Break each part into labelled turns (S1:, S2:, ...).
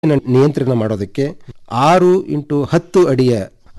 S1: ನಿಯಂತ್ರಣ ಮಾಡೋದಕ್ಕೆ ಆರು ಇಂಟು ಹತ್ತು ಅಡಿಯ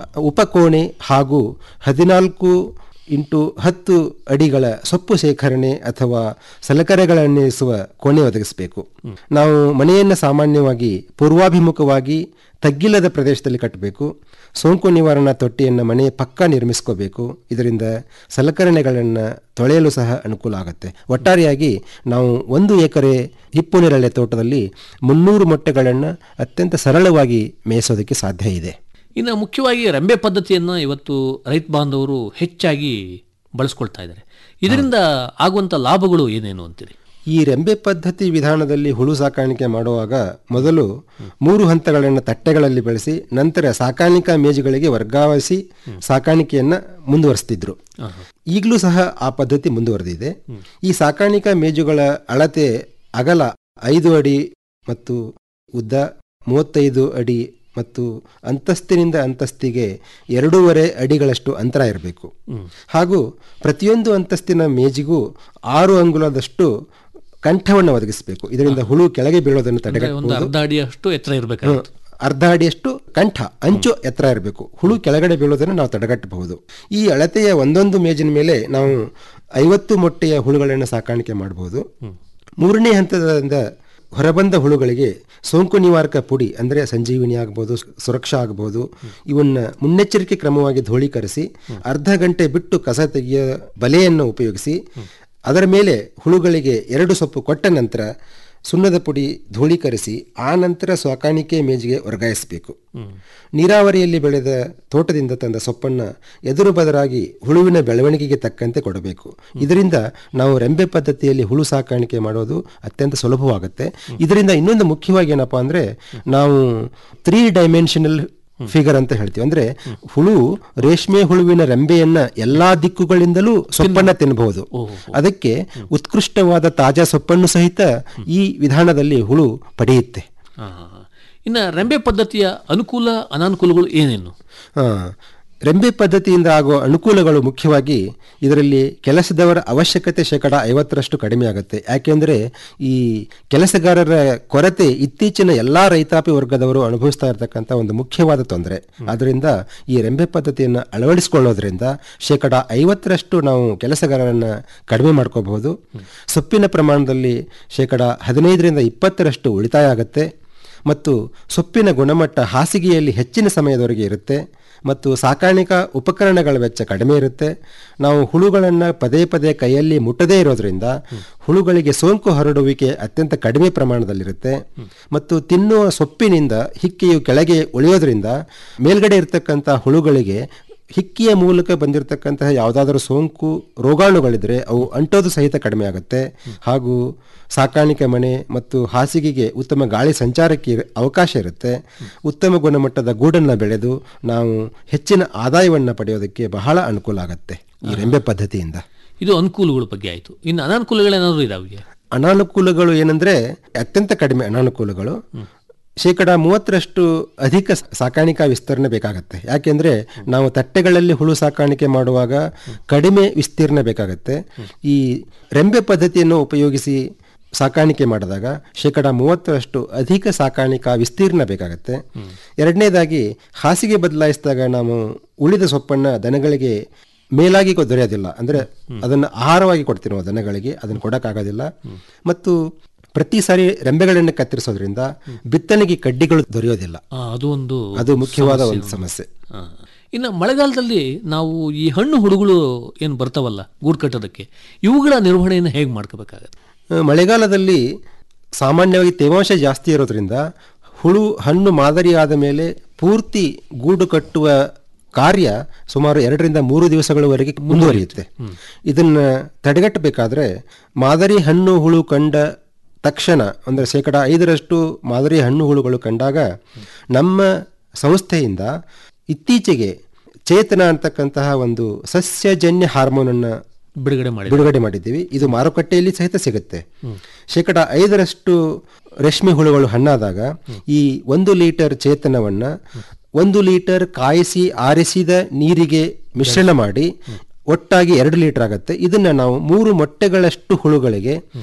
S1: ಉಪಕೋಣೆ ಹಾಗೂ ಹದಿನಾಲ್ಕು ಇಂಟು ಹತ್ತು ಅಡಿಗಳ ಸೊಪ್ಪು ಶೇಖರಣೆ ಅಥವಾ ಸಲಕರಣೆಗಳನ್ನಿರಿಸುವ ಕೋಣೆ ಒದಗಿಸಬೇಕು ನಾವು ಮನೆಯನ್ನು ಸಾಮಾನ್ಯವಾಗಿ ಪೂರ್ವಾಭಿಮುಖವಾಗಿ ತಗ್ಗಿಲ್ಲದ ಪ್ರದೇಶದಲ್ಲಿ ಕಟ್ಟಬೇಕು ಸೋಂಕು ನಿವಾರಣಾ ತೊಟ್ಟಿಯನ್ನು ಮನೆ ಪಕ್ಕ ನಿರ್ಮಿಸ್ಕೋಬೇಕು ಇದರಿಂದ ಸಲಕರಣೆಗಳನ್ನು ತೊಳೆಯಲು ಸಹ ಅನುಕೂಲ ಆಗುತ್ತೆ ಒಟ್ಟಾರೆಯಾಗಿ ನಾವು ಒಂದು ಎಕರೆ ಹಿಪ್ಪು ನೇರಳೆ ತೋಟದಲ್ಲಿ ಮುನ್ನೂರು ಮೊಟ್ಟೆಗಳನ್ನು ಅತ್ಯಂತ ಸರಳವಾಗಿ ಮೇಯಿಸೋದಕ್ಕೆ ಸಾಧ್ಯ ಇದೆ
S2: ಇನ್ನು ಮುಖ್ಯವಾಗಿ ರೆಂಬೆ ಪದ್ಧತಿಯನ್ನು ಇವತ್ತು ರೈತ ಬಾಂಧವರು ಹೆಚ್ಚಾಗಿ ಬಳಸ್ಕೊಳ್ತಾ ಇದ್ದಾರೆ ಇದರಿಂದ ಆಗುವಂಥ ಲಾಭಗಳು ಏನೇನು ಅಂತೀರಿ
S1: ಈ ರೆಂಬೆ ಪದ್ಧತಿ ವಿಧಾನದಲ್ಲಿ ಹುಳು ಸಾಕಾಣಿಕೆ ಮಾಡುವಾಗ ಮೊದಲು ಮೂರು ಹಂತಗಳನ್ನು ತಟ್ಟೆಗಳಲ್ಲಿ ಬೆಳೆಸಿ ನಂತರ ಸಾಕಾಣಿಕಾ ಮೇಜುಗಳಿಗೆ ವರ್ಗಾಯಿಸಿ ಸಾಕಾಣಿಕೆಯನ್ನು ಮುಂದುವರಿಸ್ತಿದ್ರು ಈಗಲೂ ಸಹ ಆ ಪದ್ಧತಿ ಮುಂದುವರೆದಿದೆ ಈ ಸಾಕಾಣಿಕಾ ಮೇಜುಗಳ ಅಳತೆ ಅಗಲ ಐದು ಅಡಿ ಮತ್ತು ಉದ್ದ ಮೂವತ್ತೈದು ಅಡಿ ಮತ್ತು ಅಂತಸ್ತಿನಿಂದ ಅಂತಸ್ತಿಗೆ ಎರಡೂವರೆ ಅಡಿಗಳಷ್ಟು ಅಂತರ ಇರಬೇಕು ಹಾಗೂ ಪ್ರತಿಯೊಂದು ಅಂತಸ್ತಿನ ಮೇಜಿಗೂ ಆರು ಅಂಗುಲದಷ್ಟು ಕಂಠವನ್ನು ಒದಗಿಸಬೇಕು ಇದರಿಂದ ಹುಳು ಕೆಳಗೆ ಬೀಳೋದನ್ನು
S2: ಒಂದು
S1: ತಡೆಗಟ್ಟಬಹುದು
S2: ಅರ್ಧ ಅಡಿಯಷ್ಟು ಎತ್ತರ ಇರಬೇಕಾಗುತ್ತೆ
S1: ಅರ್ಧ ಅಡಿಯಷ್ಟು ಕಂಠ ಅಂಚು ಎತ್ತರ ಇರಬೇಕು ಹುಳು ಕೆಳಗಡೆ ಬೀಳೋದನ್ನು ನಾವು ತಡೆಗಟ್ಟಬಹುದು ಈ ಅಳತೆಯ ಒಂದೊಂದು ಮೇಜಿನ ಮೇಲೆ ನಾವು ಐವತ್ತು ಮೊಟ್ಟೆಯ ಹುಳುಗಳನ್ನು ಸಾಕಾಣಿಕೆ ಮಾಡಬಹುದು ಮೂರನೇ ಹಂತದಿಂದ ಹೊರಬಂದ ಹುಳುಗಳಿಗೆ ಸೋಂಕು ನಿವಾರಕ ಪುಡಿ ಅಂದರೆ ಸಂಜೀವಿನಿ ಆಗ್ಬೋದು ಸುರಕ್ಷಾ ಆಗ್ಬೋದು ಇವನ್ನ ಮುನ್ನೆಚ್ಚರಿಕೆ ಕ್ರಮವಾಗಿ ಧೂಳೀಕರಿಸಿ ಅರ್ಧ ಗಂಟೆ ಬಿಟ್ಟು ಕಸ ತೆಗೆಯ ಬಲೆಯನ್ನು ಉಪಯೋಗಿಸಿ ಅದರ ಮೇಲೆ ಹುಳುಗಳಿಗೆ ಎರಡು ಸೊಪ್ಪು ಕೊಟ್ಟ ನಂತರ ಸುಣ್ಣದ ಪುಡಿ ಧೂಳೀಕರಿಸಿ ಆ ನಂತರ ಸಾಕಾಣಿಕೆ ಮೇಜಿಗೆ ವರ್ಗಾಯಿಸಬೇಕು ನೀರಾವರಿಯಲ್ಲಿ ಬೆಳೆದ ತೋಟದಿಂದ ತಂದ ಸೊಪ್ಪನ್ನು ಎದುರು ಬದರಾಗಿ ಹುಳುವಿನ ಬೆಳವಣಿಗೆಗೆ ತಕ್ಕಂತೆ ಕೊಡಬೇಕು ಇದರಿಂದ ನಾವು ರೆಂಬೆ ಪದ್ಧತಿಯಲ್ಲಿ ಹುಳು ಸಾಕಾಣಿಕೆ ಮಾಡೋದು ಅತ್ಯಂತ ಸುಲಭವಾಗುತ್ತೆ ಇದರಿಂದ ಇನ್ನೊಂದು ಮುಖ್ಯವಾಗಿ ಏನಪ್ಪಾ ಅಂದ್ರೆ ನಾವು ತ್ರೀ ಡೈಮೆನ್ಷನಲ್ ಫಿಗರ್ ಅಂತ ಹೇಳ್ತೀವಿ ಅಂದ್ರೆ ಹುಳು ರೇಷ್ಮೆ ಹುಳುವಿನ ರೆಂಬೆಯನ್ನ ಎಲ್ಲಾ ದಿಕ್ಕುಗಳಿಂದಲೂ ಸೊಪ್ಪನ್ನ ತಿನ್ನಬಹುದು ಅದಕ್ಕೆ ಉತ್ಕೃಷ್ಟವಾದ ತಾಜಾ ಸೊಪ್ಪನ್ನು ಸಹಿತ ಈ ವಿಧಾನದಲ್ಲಿ ಹುಳು ಪಡೆಯುತ್ತೆ
S2: ಹಾ, ಹಾ, ಹಾ. ಇನ್ನು ರೆಂಬೆ ಪದ್ಧತಿಯ ಅನುಕೂಲ ಅನಾನುಕೂಲಗಳು ಏನೇನು
S1: ಆ, ರೆಂಬೆ ಪದ್ಧತಿಯಿಂದ ಆಗುವ ಅನುಕೂಲಗಳು ಮುಖ್ಯವಾಗಿ ಇದರಲ್ಲಿ ಕೆಲಸದವರ ಅವಶ್ಯಕತೆ ಶೇಕಡ ಐವತ್ತರಷ್ಟು ಕಡಿಮೆ ಆಗುತ್ತೆ ಯಾಕೆಂದರೆ ಈ ಕೆಲಸಗಾರರ ಕೊರತೆ ಇತ್ತೀಚಿನ ಎಲ್ಲ ರೈತಾಪಿ ವರ್ಗದವರು ಅನುಭವಿಸ್ತಾ ಇರತಕ್ಕಂಥ ಒಂದು ಮುಖ್ಯವಾದ ತೊಂದರೆ ಆದ್ದರಿಂದ ಈ ರೆಂಬೆ ಪದ್ಧತಿಯನ್ನು ಅಳವಡಿಸಿಕೊಳ್ಳೋದ್ರಿಂದ ಶೇಕಡ ಐವತ್ತರಷ್ಟು ನಾವು ಕೆಲಸಗಾರರನ್ನು ಕಡಿಮೆ ಮಾಡ್ಕೋಬಹುದು ಸೊಪ್ಪಿನ ಪ್ರಮಾಣದಲ್ಲಿ ಶೇಕಡ ಹದಿನೈದರಿಂದ ಇಪ್ಪತ್ತರಷ್ಟು ಉಳಿತಾಯ ಆಗುತ್ತೆ ಮತ್ತು ಸೊಪ್ಪಿನ ಗುಣಮಟ್ಟ ಹಾಸಿಗೆಯಲ್ಲಿ ಹೆಚ್ಚಿನ ಸಮಯದವರೆಗೆ ಇರುತ್ತೆ ಮತ್ತು ಸಾಕಾಣಿಕಾ ಉಪಕರಣಗಳ ವೆಚ್ಚ ಕಡಿಮೆ ಇರುತ್ತೆ ನಾವು ಹುಳುಗಳನ್ನು ಪದೇ ಪದೇ ಕೈಯಲ್ಲಿ ಮುಟ್ಟದೇ ಇರೋದ್ರಿಂದ ಹುಳುಗಳಿಗೆ ಸೋಂಕು ಹರಡುವಿಕೆ ಅತ್ಯಂತ ಕಡಿಮೆ ಪ್ರಮಾಣದಲ್ಲಿರುತ್ತೆ ಮತ್ತು ತಿನ್ನುವ ಸೊಪ್ಪಿನಿಂದ ಹಿಕ್ಕಿಯು ಕೆಳಗೆ ಉಳಿಯೋದ್ರಿಂದ ಮೇಲ್ಗಡೆ ಇರತಕ್ಕಂಥ ಹುಳುಗಳಿಗೆ ಹಿಕ್ಕಿಯ ಮೂಲಕ ಬಂದಿರತಕ್ಕಂತಹ ಯಾವುದಾದರೂ ಸೋಂಕು ರೋಗಾಣುಗಳಿದ್ರೆ ಅವು ಅಂಟೋದು ಸಹಿತ ಕಡಿಮೆ ಆಗುತ್ತೆ ಹಾಗೂ ಸಾಕಾಣಿಕೆ ಮನೆ ಮತ್ತು ಹಾಸಿಗೆಗೆ ಉತ್ತಮ ಗಾಳಿ ಸಂಚಾರಕ್ಕೆ ಇರ- ಅವಕಾಶ ಇರುತ್ತೆ ಉತ್ತಮ ಗುಣಮಟ್ಟದ ಗೂಡನ್ನು ಬೆಳೆದು ನಾವು ಹೆಚ್ಚಿನ ಆದಾಯವನ್ನು ಪಡೆಯೋದಕ್ಕೆ ಬಹಳ ಅನುಕೂಲ ಆಗುತ್ತೆ ಈ ರೆಂಬೆ ಪದ್ಧತಿಯಿಂದ
S2: ಇದು ಅನುಕೂಲಗಳ ಬಗ್ಗೆ ಆಯಿತು ಇನ್ನು ಅನಾನುಕೂಲಗಳೇನಾದರೂ ಇದಾವೆ
S1: ಅನಾನುಕೂಲಗಳು ಏನಂದ್ರೆ ಅತ್ಯಂತ ಕಡಿಮೆ ಅನಾನುಕೂಲಗಳು ಶೇಕಡ ಮೂವತ್ತರಷ್ಟು ಅಧಿಕ ಸ- ಸಾಕಾಣಿಕಾ ವಿಸ್ತರಣೆ ಬೇಕಾಗತ್ತೆ ಯಾಕೆಂದ್ರೆ ನಾವು ತಟ್ಟೆಗಳಲ್ಲಿ ಹುಳು ಸಾಕಾಣಿಕೆ ಮಾಡುವಾಗ ಕಡಿಮೆ ವಿಸ್ತೀರ್ಣ ಬೇಕಾಗತ್ತೆ ಈ ರೆಂಬೆ ಪದ್ಧತಿಯನ್ನು ಉಪಯೋಗಿಸಿ ಸಾಕಾಣಿಕೆ ಮಾಡಿದಾಗ ಶೇಕಡ ಮೂವತ್ತರಷ್ಟು ಅಧಿಕ ಸಾಕಾಣಿಕಾ ವಿಸ್ತೀರ್ಣ ಬೇಕಾಗತ್ತೆ ಎರಡನೇದಾಗಿ ಹಾಸಿಗೆ ಬದಲಾಯಿಸಿದಾಗ ನಾವು ಉಳಿದ ಸೊಪ್ಪನ್ನು ದನಗಳಿಗೆ ಮೇಲಾಗಿ ಕೊ- ದೊರೆಯೋದಿಲ್ಲ ಅಂದ್ರೆ ಅದನ್ನು ಆಹಾರವಾಗಿ ಕೊಡ್ತೀವಿ ನಾವು ದನಗಳಿಗೆ ಅದನ್ನು ಕೊಡಕ್ಕಾಗೋದಿಲ್ಲ ಮತ್ತು ಪ್ರತಿ ಸಾರಿ ರೆಂಬೆಗಳನ್ನು ಕತ್ತರಿಸೋದ್ರಿಂದ ಬಿತ್ತನೆಗೆ ಕಡ್ಡಿಗಳು ದೊರೆಯೋದಿಲ್ಲ
S2: ಆ, ಅದು ಒಂದು
S1: ಅದು ಮುಖ್ಯವಾದ ಒಂದು ಸಮಸ್ಯೆ
S2: ಆ. ಇನ್ನು ಮಳೆಗಾಲದಲ್ಲಿ ನಾವು ಈ ಹಣ್ಣು ಹುಡುಗಳು ಏನು ಬರ್ತಾವಲ್ಲ ಗೂಡು ಕಟ್ಟೋದಕ್ಕೆ ಇವುಗಳ ನಿರ್ವಹಣೆಯನ್ನು ಹೇಗೆ ಮಾಡ್ಕೋಬೇಕಾಗತ್ತೆ
S1: ಆ, ಮಳೆಗಾಲದಲ್ಲಿ ಸಾಮಾನ್ಯವಾಗಿ ತೇವಾಂಶ ಜಾಸ್ತಿ ಇರೋದ್ರಿಂದ ಹುಳು ಹಣ್ಣು ಮಾದರಿಯಾದ ಮೇಲೆ ಪೂರ್ತಿ ಗೂಡು ಕಟ್ಟುವ ಕಾರ್ಯ ಸುಮಾರು ಎರಡರಿಂದ ಮೂರು ದಿವಸಗಳವರೆಗೆ ಮುಂದುವರಿಯುತ್ತೆ ಇದನ್ನ ತಡೆಗಟ್ಟಬೇಕಾದ್ರೆ ಮಾದರಿ ಹಣ್ಣು ಹುಳು ಕಂಡ ತಕ್ಷಣ ಅಂದರೆ ಶೇಕಡ ಐದರಷ್ಟು ಮಾದರಿ ಹಣ್ಣು ಹುಳುಗಳು ಕಂಡಾಗ ನಮ್ಮ ಸಂಸ್ಥೆಯಿಂದ ಇತ್ತೀಚೆಗೆ ಚೇತನ ಅಂತಕ್ಕಂತಹ ಒಂದು ಸಸ್ಯಜನ್ಯ ಹಾರ್ಮೋನನ್ನು
S2: ಬಿಡುಗಡೆ ಮಾಡಿ
S1: ಬಿಡುಗಡೆ ಮಾಡಿದ್ದೀವಿ ಇದು ಮಾರುಕಟ್ಟೆಯಲ್ಲಿ ಸಹಿತ ಸಿಗುತ್ತೆ ಶೇಕಡ ಐದರಷ್ಟು ರೇಷ್ಮೆ ಹುಳುಗಳು ಹಣ್ಣಾದಾಗ ಈ ಒಂದು ಲೀಟರ್ ಚೇತನವನ್ನ ಒಂದು ಲೀಟರ್ ಕಾಯಿಸಿ ಆರಿಸಿದ ನೀರಿಗೆ ಮಿಶ್ರಣ ಮಾಡಿ ಒಟ್ಟಾಗಿ ಎರಡು ಲೀಟರ್ ಆಗುತ್ತೆ ಇದನ್ನ ನಾವು ಮೂರು ಮೊಟ್ಟೆಗಳಷ್ಟು ಹುಳುಗಳಿಗೆ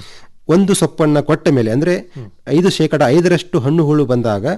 S1: ಒಂದು ಸೊಪ್ಪನ್ನ ಕೊಟ್ಟ ಮೇಲೆ ಅಂದ್ರೆ ಐದು ಶೇಕಡ ಐದರಷ್ಟು ಹಣ್ಣು ಹುಳು ಬಂದಾಗ